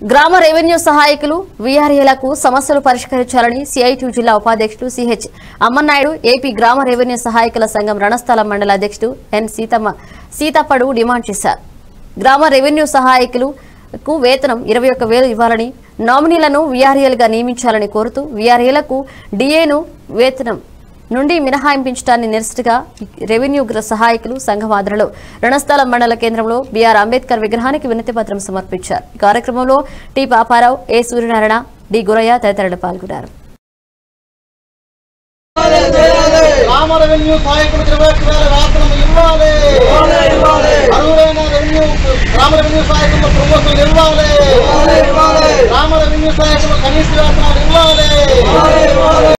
గ్రామ రెవెన్యూ సహాయకులు వీఆర్ఏలకు సమస్యలు పరిష్కరించాలని సిఐటి జిల్లా ఉపాధ్యక్షుడు సిహెచ్ అమ్మన్నాయుడు ఏపీ గ్రామ రెవెన్యూ సహాయకుల సంఘం రణస్థలం మండల అధ్యక్షుడు ఎన్ సీతమ్మ సీతప్పడు డిమాండ్ చేశారు గ్రామ రెవెన్యూ సహాయకులకు వేతనం ఇరవై ఒక్క వేలు ఇవ్వాలని నామినీలను వీఆర్ఏలుగా నియమించాలని కోరుతూ వీఆర్ఏలకు డిఏను వేతనం నుండి మినహాయింపించడాన్ని నిరసనగా రెవెన్యూ గ్ర- సహాయకులు సంఘం ఆధ్వర్యంలో రణస్థలం మండల కేంద్రంలో బీఆర్ అంబేద్కర్ విగ్రహానికి వినతి పత్రం సమర్పించారు ఈ కార్యక్రమంలో T Paparao A Suryanarayana D Gurayya తదితరులు పాల్గొన్నారు గ్రామ రెవెన్యూ సహాయకులకు ఇరవై ఒక్క వేల వేతనం ఇవ్వాలి అర్హులైన రెవెన్యూ గ్రామ రెవెన్యూ సహాయకులకు ప్రమోషన్లు ఇవ్వాలి గ్రామ రెవెన్యూ సహాయకులకు కనీస వేతనాలు ఇవ్వాలి